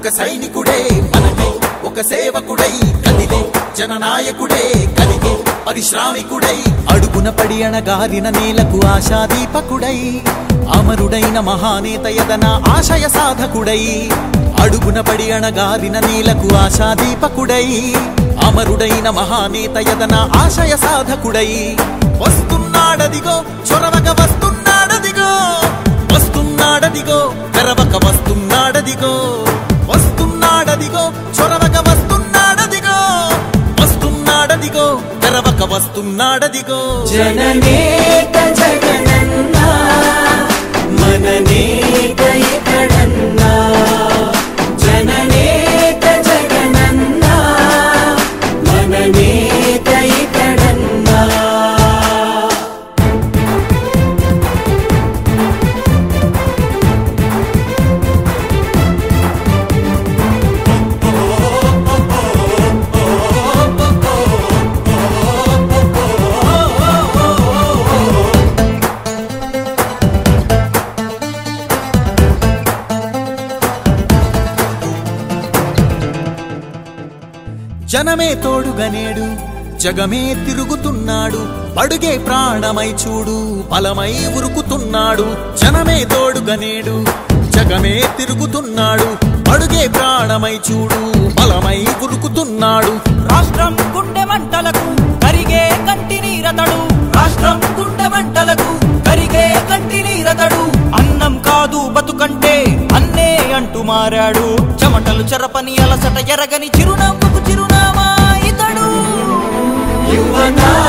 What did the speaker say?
ఒక సైనికుడే మనమే ఒక సేవకుడై కదిలే జననాయకుడే కలిగే పరిశ్రామికుడై అడుగున పడి అణగారిన నేలకు ఆశాదీపకుడై అమరుడైన మహానేత యదన ఆశయ సాధకుడై అడుగున పడి అణగారిన నేలకు ఆశాదీపకుడై అమరుడైన మహానేత యదన ఆశయ సాధకుడై వస్తున్నాడదిగో చొరవక వస్తున్నాడదిగో వస్తున్నాడదిగో తెరవక వస్తున్నాడదిగో వస్తున్నాడదిగో చొరవక వస్తున్నాడదిగో వస్తున్నాడదిగో తెరవక వస్తున్నాడదిగో జననేత జగనన్న మననేత ఇతడన్న జననేత జగనన్న మననేత ఇతడన్న జనమే తోడుగనేడు జగమే తిరుగుతున్నాడు అడుగే ప్రాణమై చూడు బలమై ఉరుకుతున్నాడు జనమే తోడుగనేడు జగమే తిరుగుతున్నాడు అడుగే ప్రాణమై చూడు బలమై ఉరుకుతున్నాడు రాష్ట్రం గుండె మంటలకు కరిగే కంటి నీరతడు రాష్ట్రం గుండె మంటలకు కరిగే కంటి నీరతడు అన్నం కాదు బతుకంటే అన్నే అంటూ మారాడు చెమటలు చెరపని అలసట ఎరగని చిరునవ్వుకు చిరునామా ఇతడు యువనా